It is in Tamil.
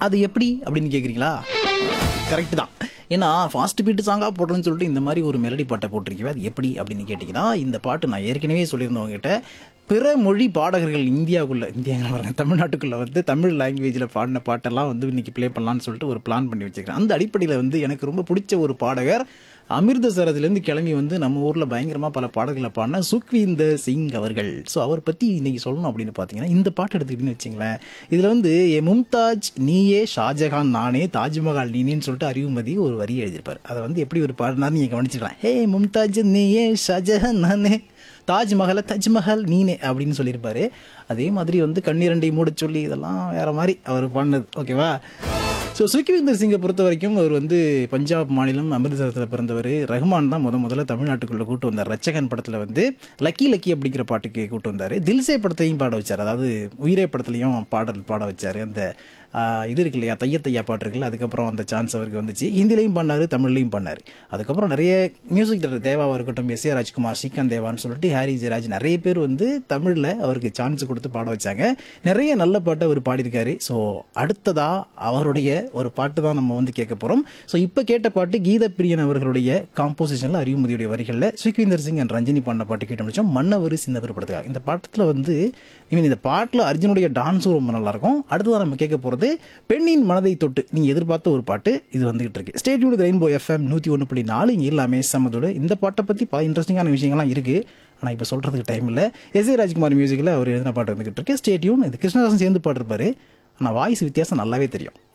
அது எப்படி அப்படின்னு கேட்குறீங்களா கரெக்ட் தான் ஏன்னா ஃபாஸ்ட் பீட் சாங்காக போடுறேன்னு சொல்லிட்டு இந்த மாதிரி ஒரு மெலடி பாட்டை போட்டிருக்கீங்க அது எப்படி அப்படின்னு கேட்டிங்கன்னா இந்த பாட்டு நான் ஏற்கனவே சொல்லியிருந்தேன் உங்ககிட்ட பிற மொழி பாடகர்கள் இந்தியாவுக்குள்ள இந்தியா பாருங்க தமிழ்நாட்டுக்குள்ள வந்து தமிழ் லாங்குவேஜில் பாடின பாட்டெல்லாம் வந்து இன்னைக்கு ப்ளே பண்ணலாம்னு சொல்லிட்டு ஒரு பிளான் பண்ணி வச்சிருக்கேன் அந்த அடிப்படையில் வந்து எனக்கு ரொம்ப பிடிச்ச ஒரு பாடகர் அமிர்தசரஸ்லேருந்து கிளம்பி வந்து நம்ம ஊரில் பயங்கரமாக பல பாடல்களை பாடின சுக்வீந்தர் சிங் அவர்கள் ஸோ அவர் பற்றி இன்னைக்கு சொல்லணும் அப்படின்னு பார்த்தீங்கன்னா இந்த பாட்டு எடுத்துக்கிட்டீங்கன்னு வச்சுங்களேன் இதில் வந்து ஏ மும்தாஜ் நீயே ஷாஜகான் நானே தாஜ்மஹால் நீனேன்னு சொல்லிட்டு அறிவுமதி ஒரு வரி எழுதியிருப்பார் அதை வந்து எப்படி ஒரு பாடினார் நீங்கள் கவனிச்சிக்கலாம் ஹே மும்தாஜ் நீயே ஷாஜகான் நானே தாஜ்மஹாலை தாஜ்மஹால் நீனே அப்படின்னு சொல்லியிருப்பாரு அதே மாதிரி வந்து கண்ணீரண்டை மூடச் சொல்லி இதெல்லாம் வேற மாதிரி அவர் பாடினது ஓகேவா ஸோ சுக்கிவிந்தர் சிங்கை பொறுத்த வரைக்கும் அவர் வந்து பஞ்சாப் மாநிலம் அமிர்தசரத்தில் பிறந்தவர் ரஹ்மான் தான் முத முதல்ல தமிழ்நாட்டுக்குள்ளே கூட்டு வந்தார் ரச்சகன் படத்தில் வந்து லக்கி லக்கி அப்படிங்கிற பாட்டுக்கு கூட்டு வந்தார் தில்சே படத்தையும் பாட வச்சார் அதாவது உயிரே படத்துலையும் பாடல் பாட வச்சார் அந்த ஆஹ், இது இருக்கு இல்லையா தைய தையா பாட்டு இருக்குல்ல அதுக்கப்புறம் அந்த சான்ஸ் அவருக்கு வந்துச்சு ஹிந்திலையும் பண்ணார் தமிழ்லையும் பண்ணார் அதுக்கப்புறம் நிறைய மியூசிக் டைரக்டர் தேவாவாக இருக்கட்டும் எஸ் ஏ ராஜ்குமார் ஸ்ரீகாந்த் தேவான்னு சொல்லிட்டு ஹாரி ஜெயராஜ் நிறைய பேர் வந்து தமிழில் அவருக்கு சான்ஸ் கொடுத்து பாட வச்சாங்க நிறைய நல்ல பாட்டை அவர் பாடியிருக்காரு ஸோ அடுத்ததா அவருடைய ஒரு பாட்டு தான் நம்ம வந்து கேட்க போகிறோம் ஸோ இப்போ கேட்ட பாட்டு கீத பிரியன் அவர்களுடைய காம்போசிஷனில் அறிவுமதியுடைய வரிகளில் சுக்வீந்தர் சிங் அண்ட் ரஞ்சினி பாடின பாட்டு கேட்டு முடிச்சோம் மன்னவர் சின்னவர் படத்துக்காக இந்த பாட்டத்தில் வந்து இவன் இந்த பாட்டில் அர்ஜுனுடைய டான்ஸும் ரொம்ப நல்லா இருக்கும் அடுத்ததான் நம்ம கேட்க போகிறது பெண்ணின் மனதை தொட்டு நீங்கள் எதிர்பார்த்த ஒரு பாட்டு இது வந்துகிட்டு இருக்கு ஸ்டேட்யூட் ரெயின்போ எஃப்எம் நூற்றி ஒன்று புள்ளி நாலு இங்கே எல்லாமே சமதோடு இந்த பாட்டை பற்றி பல இன்ட்ரெஸ்டிங்கான விஷயங்கள்லாம் இருக்குது ஆனால் இப்போ சொல்கிறதுக்கு டைம் இல்லை எஸ் ஏ ராஜ்குமார் மியூசிக்கில் அவர் எழுதின பாட்டு வந்துகிட்டு இருக்கு ஸ்டேட்யூன் இது கிருஷ்ணதாசன் சேர்ந்து பாடிருப்பாரு ஆனால் வாய்ஸ் வித்தியாசம் நல்லாவே தெரியும்